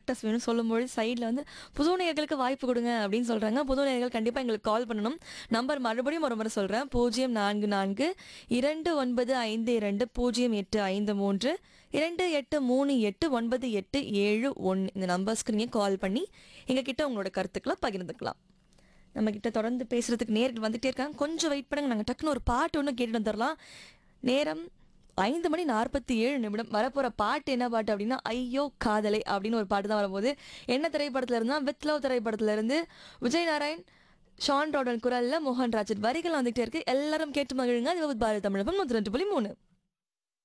characters வேணும் சொல்லும்போது சைடில் வந்து புது நேயர்களுக்கு வாய்ப்பு கொடுங்க அப்படின்னு சொல்கிறாங்க புது நேயர்கள் கண்டிப்பாக எங்களுக்கு கால் பண்ணணும் நம்பர் மறுபடியும் ஒரு முறை சொல்கிறேன் பூஜ்ஜியம் நான்கு நான்கு இரண்டு ஒன்பது ஐந்து இரண்டு பூஜ்ஜியம் எட்டு ஐந்து மூன்று இரண்டு எட்டு மூணு எட்டு ஒன்பது எட்டு ஏழு ஒன்று இந்த நம்பர்ஸ்க்கு நீங்கள் கால் பண்ணி எங்ககிட்ட உங்களோட கருத்துக்களை பகிர்ந்துக்கலாம் நம்ம கிட்ட தொடர்ந்து பேசுறதுக்கு நேர்கள் வந்துட்டே இருக்காங்க கொஞ்சம் வெயிட் பண்ணுங்க நாங்கள் டக்குன்னு ஒரு பாட்டு ஒன்று கேட்டுட்டு வந்துடலாம் நேரம் ஐந்து மணி நாற்பத்தி ஏழு நிமிடம் வரப்போற பாட்டு என்ன பாட்டு அப்படின்னா ஐயோ காதலை அப்படின்னு ஒரு பாட்டு தான் வரும்போது என்ன திரைப்படத்துல இருந்தா வித் லவ் திரைப்படத்துல இருந்து விஜய் நாராயண் ஷான் ரோடன் குரல்ல மோகன் ராஜன் வரிகள் வந்துகிட்டே இருக்கு எல்லாரும் கேட்டு மகிழுங்க அது பாரத தமிழகம் நூற்றி ரெண்டு புள்ளி மூணு